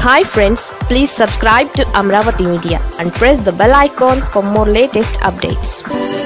hi friends please subscribe to Amaravati media and press the bell icon for more latest updates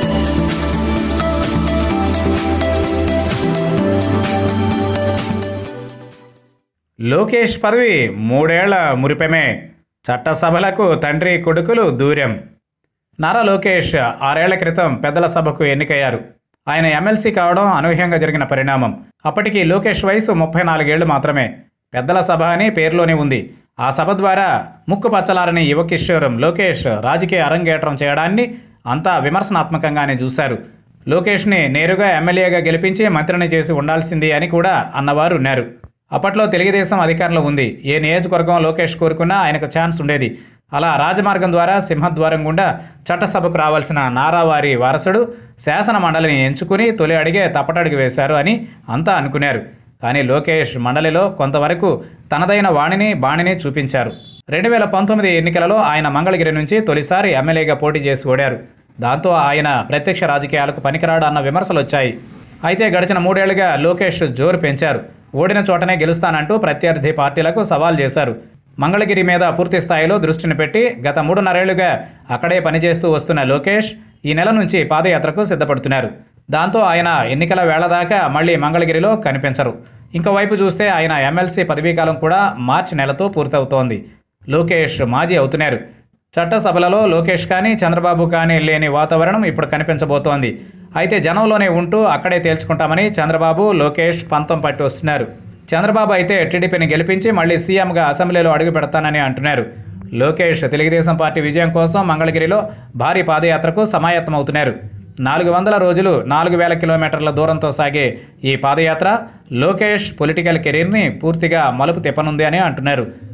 Lokesh పదవి మూడేళ్ల మురిపెమే చట్టసభలకు తండ్రి కొడుకులు దూరం నారా లోకేష్ ఆరేళ్ల క్రితం పెద్దల సభకు ఎన్నికయ్యారు ఆయన ఎమ్మెల్సీ కావడం అనూహ్యంగా జరిగిన పరిణామం అప్పటికి లోకేష్ వయసు ముప్పై నాలుగేళ్లు మాత్రమే పెద్దల సభ అని పేరులోనే ఉంది ఆ సభ ద్వారా ముక్కు పచ్చలారని యువకిషోరం లోకేష్ రాజకీయ అరంగేట్రం చేయడాన్ని అంతా విమర్శనాత్మకంగానే చూశారు లోకేష్ని నేరుగా ఎమ్మెల్యేగా గెలిపించి మంత్రిని చేసి ఉండాల్సింది అని కూడా అన్నవారు ఉన్నారు అప్పట్లో తెలుగుదేశం అధికారంలో ఉంది ఏ నియోజకవర్గం లోకేష్ కోరుకున్నా ఆయనకు ఛాన్స్ ఉండేది అలా రాజమార్గం ద్వారా సింహద్వారం గుండా చట్టసభకు రావాల్సిన నారావారి వారసుడు శాసన మండలిని ఎంచుకుని తొలి అడిగే తప్పటడుగు వేశారు అని అంతా అనుకున్నారు కానీ లోకేష్ మండలిలో కొంతవరకు తనదైన వాణిని బాణిని చూపించారు రెండు వేల పంతొమ్మిది ఎన్నికలలో ఆయన మంగళగిరి నుంచి తొలిసారి ఎమ్మెల్యేగా పోటీ చేసి ఓడారు దాంతో ఆయన ప్రత్యక్ష రాజకీయాలకు పనికిరాడు అన్న విమర్శలు వచ్చాయి అయితే గడిచిన మూడేళ్లుగా లోకేష్ జోరు పెంచారు ఓడిన చోటనే గెలుస్తానంటూ ప్రత్యర్థి పార్టీలకు సవాల్ చేశారు మంగళగిరి మీద పూర్తి స్థాయిలో దృష్టిని పెట్టి గత మూడున్నరేళ్లుగా అక్కడే పనిచేస్తూ వస్తున్న లోకేష్ ఈ నెల నుంచి పాదయాత్రకు సిద్ధపడుతున్నారు దాంతో ఆయన ఎన్నికల వేళ దాకా మళ్ళీ మంగళగిరిలో కనిపించరు ఇంకోవైపు చూస్తే ఆయన ఎమ్మెల్సీ పదవీకాలం కూడా మార్చి నెలతో పూర్తవుతోంది లోకేష్ మాజీ అవుతున్నారు చట్టసభలలో లోకేష్ కానీ చంద్రబాబు కానీ లేని వాతావరణం ఇప్పుడు కనిపించబోతోంది అయితే జనంలోనే ఉంటూ అక్కడే తేల్చుకుంటామని చంద్రబాబు లోకేష్ పంతం పట్టి వస్తున్నారు చంద్రబాబు అయితే టీడీపీని గెలిపించి మళ్ళీ సీఎంగా అసెంబ్లీలో అడుగు పెడతానని అంటున్నారు లోకేష్ తెలుగుదేశం పార్టీ విజయం కోసం మంగళగిరిలో భారీ పాదయాత్రకు సమాయత్తమవుతున్నారు నాలుగు వందల రోజులు నాలుగు వేల కిలోమీటర్ల దూరంతో సాగే ఈ పాదయాత్ర లోకేష్ పొలిటికల్ కెరీర్ని పూర్తిగా మలుపు తిప్పనుంది అని అంటున్నారు